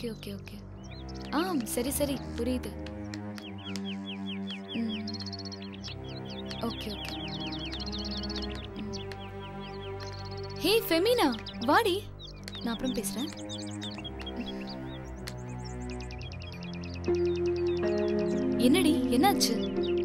Okay okay okay ஆ சரி சரி புரியுது ம் ஓகே ஓகே ஹே ஃபெமினா வாடி நான் அப்புறம் பேசுறேன் என்னடி என்னாச்சு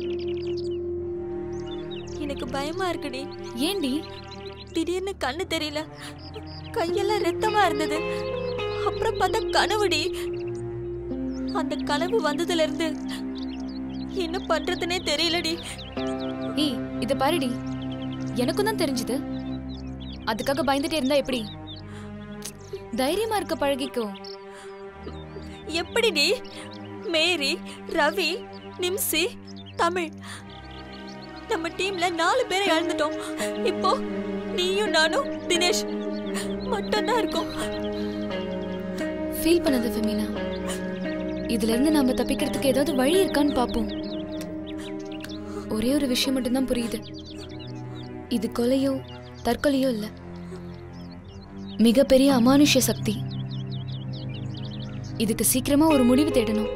எனக்கு பயமா இருக்குடி ஏண்டி திடீர்னு கண்ணு தெரியல கையெல்லாம் ரத்தமா இருந்தது அப்புறம் பார்த்தா கனவுடி அந்த கனவு வந்ததுல இருந்து என்ன பண்றதுனே தெரியலடி ஏய் இத பாருடி எனக்கும் தான் தெரிஞ்சது அதுக்காக பயந்துட்டே இருந்தா எப்படி தைரியமா இருக்க பழகிக்கோ எப்படிடி மேரி ரவி நிம்சி தமிழ் நம்ம டீம்ல நாலு பேரை இழந்துட்டோம் இப்போ நீயும் நானும் தினேஷ் மட்டும்தான் இருக்கோம் ஃபீல் பண்ணாத ஃபெமினா இதுல இருந்து நாம தப்பிக்கிறதுக்கு ஏதாவது வழி இருக்கான்னு பாப்போம் ஒரே ஒரு விஷயம் மட்டும்தான் புரியுது இது கொலையோ தற்கொலையோ இல்ல மிகப்பெரிய அமானுஷ்ய சக்தி இதுக்கு சீக்கிரமா ஒரு முடிவு தேடணும்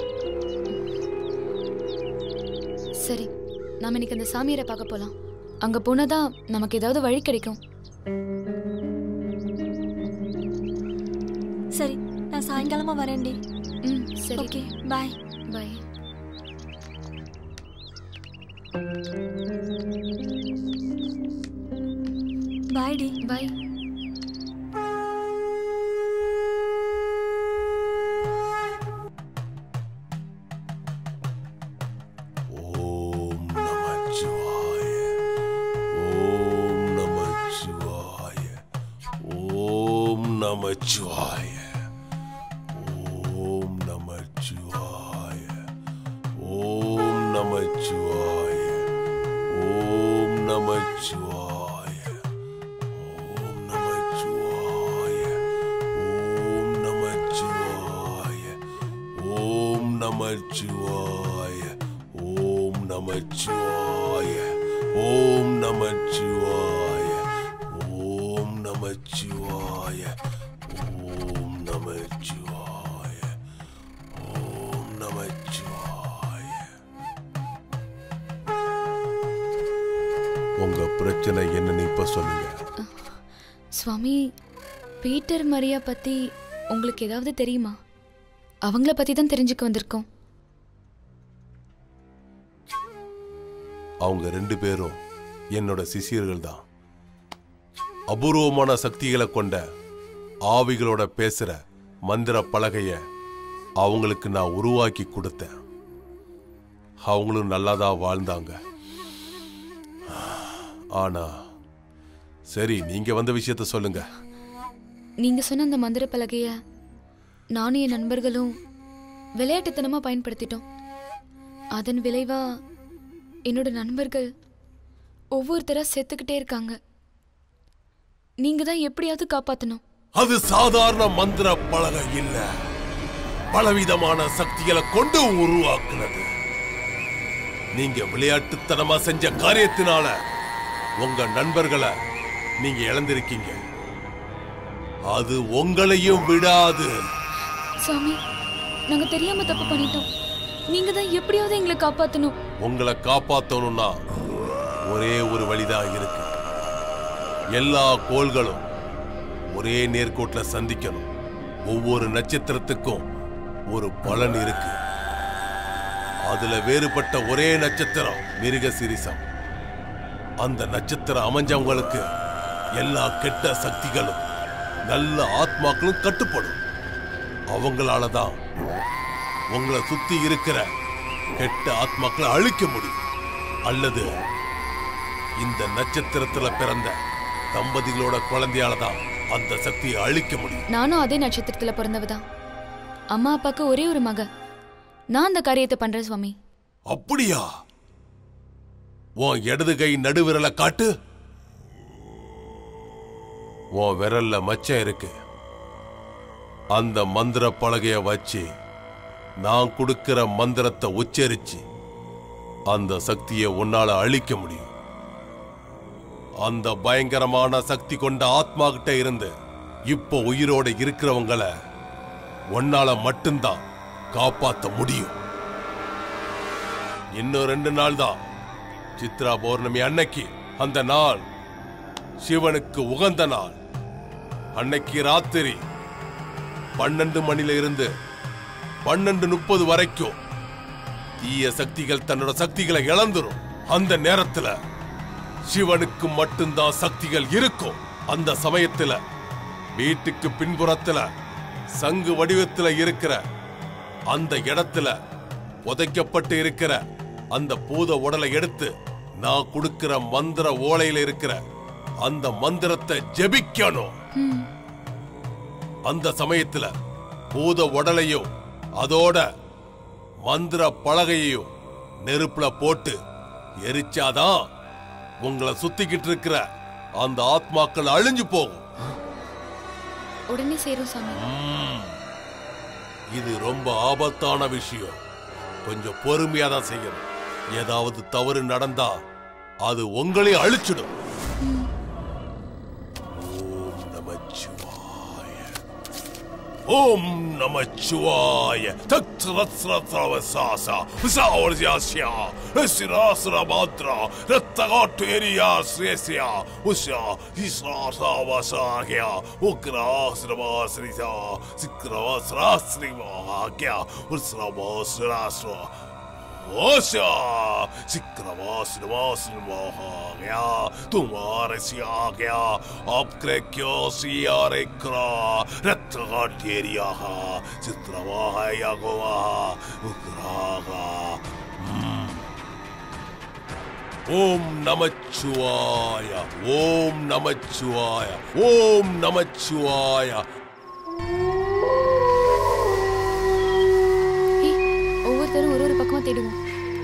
சரி நாம இன்னைக்கு அந்த சாமியாரை பார்க்க போலாம் அங்க போனாதான் நமக்கு ஏதாவது வழி கிடைக்கும் சரி நான் சாயங்காலமா வரேன்டி ம் சரி ஓகே பாய் பை பாய்டி பை ஓம் நமச்சிவாய ஓம் நமச்சிவாய ஓம் நமச்சிவாய ஓம் நமச்சிவாய ஓம் நமச்சிவாய ஓம் நமச்சிவாய ஓம் நமச்சிவாய ஓம் நமச்சிவாய ஓம் நமச்சிவாய ஓம் நமச்சிவாய ஓம் நமச்சிவாய ஓம் நமச்சிவாய ஓம் நமச்சிவாய ஓம் நமச்சிவாய உங்க பிரச்சனை என்னன்னு இப்ப சொல்லுங்க சுவாமி பீட்டர் மரியா பத்தி உங்களுக்கு ஏதாவது தெரியுமா அவங்கள பத்தி தான் தெரிஞ்சுக்க வந்திருக்கோம் அவங்க ரெண்டு பேரும் என்னோட சிஷியர்கள் தான் அபூர்வமான சக்திகளை கொண்ட ஆவிகளோட பேசுற மந்திர பலகைய அவங்களுக்கு நான் உருவாக்கி கொடுத்தேன் அவங்களும் நல்லாதான் வாழ்ந்தாங்க ஆனா சரி நீங்க வந்த விஷயத்த சொல்லுங்க நீங்க சொன்ன அந்த மந்திர பலகைய நானும் என் நண்பர்களும் விளையாட்டுத்தனமா பயன்படுத்திட்டோம் அதன் விளைவா என்னோட நண்பர்கள் ஒவ்வொருத்தரா செத்துக்கிட்டே இருக்காங்க நீங்க தான் எப்படியாவது காப்பாத்தணும் அது சாதாரண மந்திர பலகை இல்ல பலவிதமான சக்திகளை கொண்டு உருவாக்குனது நீங்க விளையாட்டுத்தனமா செஞ்ச காரியத்தினால உங்க நண்பர்களை நீங்க இழந்திருக்கீங்க அது உங்களையும் விடாது சாமி நாங்க தெரியாம தப்பு பண்ணிட்டோம் நீங்க தான் எப்படியாவது எங்களை காப்பாத்தணும் உங்களை காப்பாத்தணும்னா ஒரே ஒரு வழிதான் இருக்கு எல்லா கோள்களும் ஒரே நேர்கோட்டுல சந்திக்கணும் ஒவ்வொரு நட்சத்திரத்துக்கும் ஒரு பலன் இருக்கு அதுல வேறுபட்ட ஒரே நட்சத்திரம் மிருக சிரிசம் அந்த நட்சத்திரம் அமைஞ்சவங்களுக்கு எல்லா கெட்ட சக்திகளும் நல்ல ஆத்மாக்களும் கட்டுப்படும் அவங்களால தான் உங்களை சுத்தி இருக்கிற கெட்ட ஆத்மாக்களை அழிக்க முடியும் அல்லது இந்த நட்சத்திரத்துல பிறந்த தம்பதிகளோட குழந்தையால தான் அந்த சக்தியை அழிக்க முடியும் நானும் அதே நட்சத்திரத்துல பிறந்தவ தான் அம்மா அப்பாக்கு ஒரே ஒரு மக நான் அந்த காரியத்தை பண்றேன் சுவாமி அப்படியா உன் இடது கை நடுவிரலை காட்டு உன் விரல்ல மச்சம் இருக்கு அந்த மந்திர பலகைய வச்சு நான் கொடுக்கிற மந்திரத்தை உச்சரிச்சு அந்த சக்தியை உன்னால அழிக்க முடியும் அந்த பயங்கரமான சக்தி கொண்ட ஆத்மா கிட்ட இருந்து இப்போ உயிரோட இருக்கிறவங்கள உன்னால மட்டும்தான் காப்பாத்த முடியும் இன்னும் ரெண்டு நாள் தான் சித்ரா பௌர்ணமி அன்னைக்கு அந்த நாள் சிவனுக்கு உகந்த நாள் அன்னைக்கு ராத்திரி பன்னெண்டு மணில இருந்து பன்னெண்டு முப்பது வரைக்கும் தீய சக்திகள் தன்னோட சக்திகளை இழந்துரும் அந்த நேரத்துல சிவனுக்கு மட்டும்தான் சக்திகள் இருக்கும் அந்த சமயத்துல வீட்டுக்கு பின்புறத்துல சங்கு வடிவத்துல இருக்கிற அந்த இடத்துல புதைக்கப்பட்டு இருக்கிற அந்த பூத உடலை எடுத்து நான் கொடுக்கிற மந்திர ஓலையில இருக்கிற அந்த மந்திரத்தை ஜெபிக்கணும் அந்த சமயத்துல பூத உடலையும் அதோட மந்திர பலகையையும் நெருப்புல போட்டு எரிச்சாதான் உங்களை சுத்திக்கிட்டு இருக்கிற அந்த ஆத்மாக்கள் அழிஞ்சு போகும் உடனே சேரும் சாமி ம். இது ரொம்ப ஆபத்தான விஷயம் கொஞ்சம் பொறுமையா தான் செய்யணும் ஏதாவது தவறு நடந்தா அது உங்களையும் அழிச்சிடும் ஓம் நமச்சிவாய ஓம் நமச்சிவாய தத்ரத்ரத்ரவசாசா விசாவர்யாஸ்யா சிராசுரமாத்ரா ரத்தகாட்டேரியா ஸ்ரேஸ்யா உஷா ஈஸ்வராசாவசாகியா உக்ராசிரமாசிரிசா சிக்ரவாசிராசிரிமாகியா உஸ்ரமாசிராஸ்ரா ओशा सिक्रवास गया तुम्हारे से आ गया अब क्रे क्यों सियारे क्रा रत्त का ढेरिया हा चित्रवा है या गोवा उग्रागा ஓம் நமச்சிவாய ஓம் நமச்சிவாய ஓம் நமச்சிவாய ஏய், ஒவ்வொருத்தரும் ஒரு ஒரு பக்கமா தேடுவோம்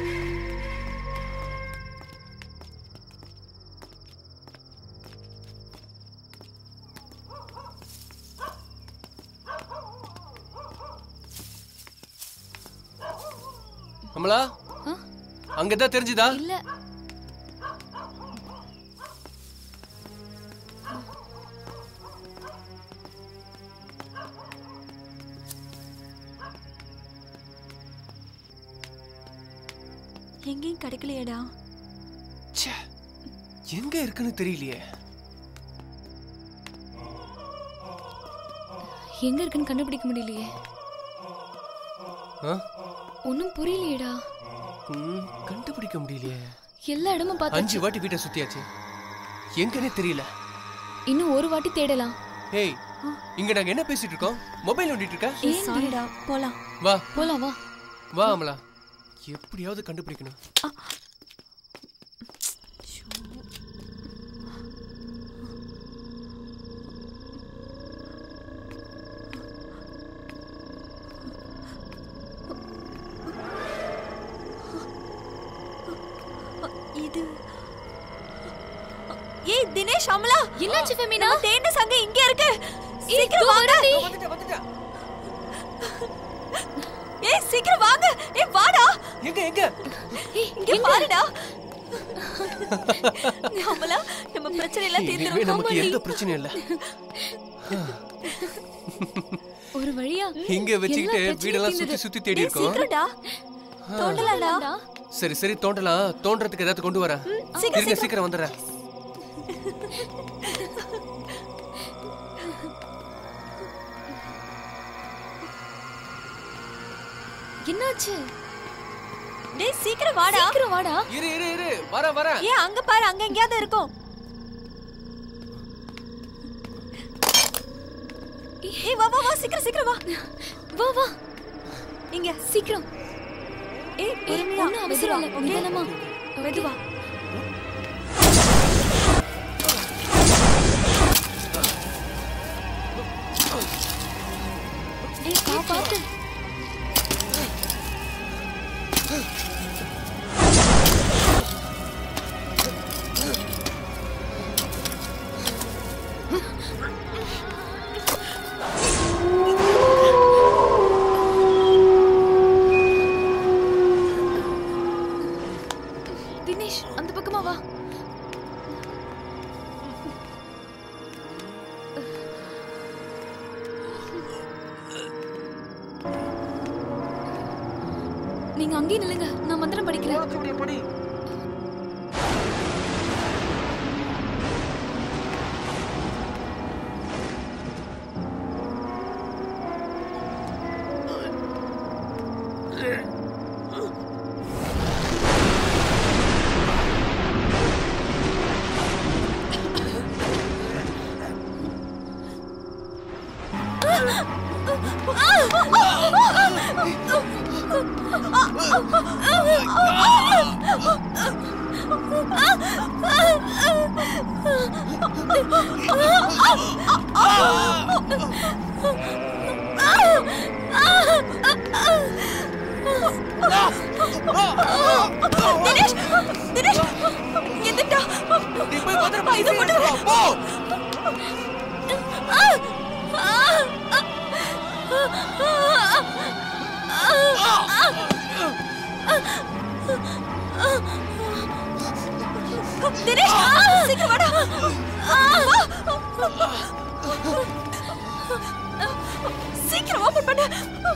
அமலா ஆ? அங்க எதாவது தெரிஞ்சுதா இல்ல எங்கேயும் கிடைக்கலையேடா ச்சே, எங்க இருக்குன்னு தெரியலையே எங்க இருக்குன்னு கண்டுபிடிக்க முடியலையே ஆ? ஒன்னும் புரியலையேடா ம், கண்டுபிடிக்க முடியலையே எல்லா இடமும் பார்த்தாச்சு அஞ்சு வாட்டி வீட்டை சுத்தியாச்சு எங்கன்னே தெரியல இன்னும் ஒரு வாட்டி தேடலாம் ஏய் இங்க நாங்க என்ன பேசிட்டு இருக்கோம் மொபைல் நோண்டிட்டு இருக்க ஏன்டி? சாரிடா போலாம் வா போலாம் வா வா அமலா எப்படியாவது கண்டுபிடிக்கணும் இது ஏய் தினேஷ் அமலா என்னாச்சு ஃபெமினா நம்ம தேடின சங்கம் இங்க இருக்கு ஏய், சீக்கிரம் இதோ வாங்க வரேன்டி. வந்துட்டேன், வந்துட்டேன். ஏய் சீக்கிரம் வாங்க ஏய் வாடா எங்க எங்க இங்க பாருடா அமலா நம்ம பிரச்சனை எல்லாம் இனிமே தீர்ந்துரும் நமக்கு எந்த பிரச்சனையும் இல்ல ஒரு வழியா இங்க வச்சுக்கிட்டு எல்லா பிரச்சனையும் வீடெல்லாம் சுத்தி தீர்ந்தது. சுத்தி தேடி ஏய் இருக்கோம் சீக்கிரம்டா தோண்டலாம்டா டா. சரி சரி தோண்டலாம் தோன்றதுக்கு ஏதாவது கொண்டு வரேன் சீக்கிரம், இருங்க சீக்கிரம் வந்துடுறேன் என்னாச்சு டேய் சீக்கிரம் வாடா சீக்கிரம் வாடா இரு இரு இரு வர வர ஏன் அங்க பாரு அங்க எங்கயாவது இருக்கும் ஏய் வா வா வா சீக்கிரம் சீக்கிரம் வா வா வா இங்க சீக்கிரம் ஏய் ஏய், பொறுமையா ஒண்ணும் அவசரம் இல்ல மெதுவா, நிதானமா மெதுவா ஏய் பா பாத்து தினேஷ் நீங்க அங்கேயே நில்லுங்க நான் மந்திரம் படிக்கிறேன் ஓலச்சுவடியை படி தினேஷ் தினேஷ் எந்திரடா நீ போய் பத்திரமா இது மட்டும் வா, போ தினேஷ் சீக்கிரம் வாடா வா. சீக்கிரம் ஓபன் பண்ணு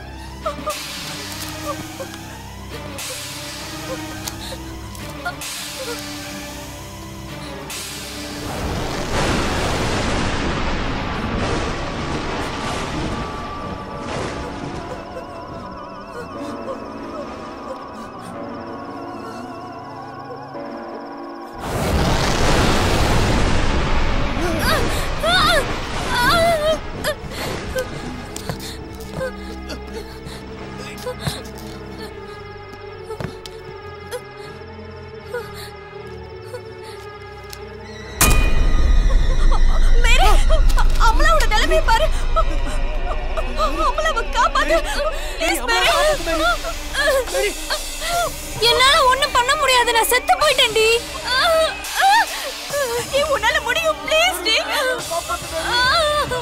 மேரி அமலாவோட நிலைமையை பாரு அமலாவை காப்பாத்து ப்ளீஸ் மேரி என்னால ஒண்ணும் பண்ண முடியாது நான் செத்து போயிட்டேன்டி ஏய், உன்னால முடியும் ப்ளீஸ் டி